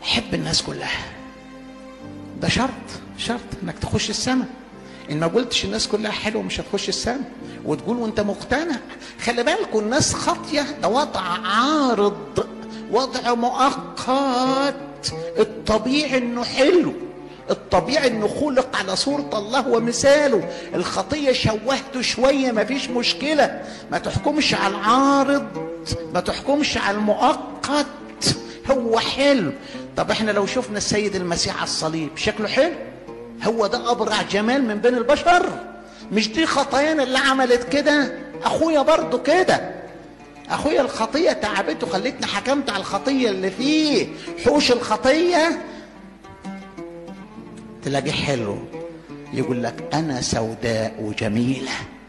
حب الناس كلها ده شرط شرط انك تخش السماء ان ما قلتش الناس كلها حلوه مش هتخش السماء وتقول وانت مقتنع خلي بالكم الناس خاطيه ده وضع عارض وضع مؤقت الطبيعي انه حلو الطبيعي انه خلق على صورة الله ومثاله الخطية شوهته شوية ما فيش مشكلة ما تحكمش على العارض ما تحكمش على المؤقت هو حلو طب احنا لو شفنا السيد المسيح على الصليب شكله حلو هو ده ابرع جمال من بين البشر مش دي خطايانا اللي عملت كده اخويا برضو كده اخويا الخطيه تعبته خلتني حكمت على الخطيه اللي فيه حوش الخطيه تلاقيه حلو يقول لك انا سوداء وجميله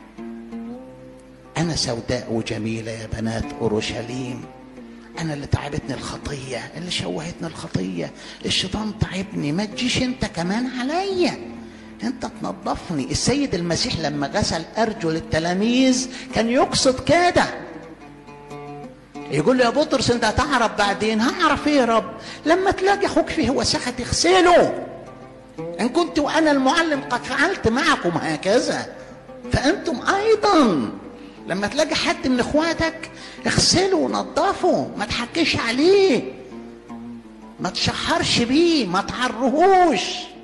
انا سوداء وجميله يا بنات اورشليم انا اللي تعبتني الخطيه اللي شوهتني الخطيه الشيطان تعبني ما تجيش انت كمان عليا انت تنظفني السيد المسيح لما غسل ارجل التلاميذ كان يقصد كده يقول له يا بطرس انت هتعرف بعدين هعرف ايه يا رب لما تلاقي اخوك فيه وسخه تغسله ان كنت وانا المعلم قد فعلت معكم هكذا فانتم ايضا لما تلاقي حد من اخواتك اغسله ونظفه ما تحكيش عليه ما تشحرش بيه ما تعرهوش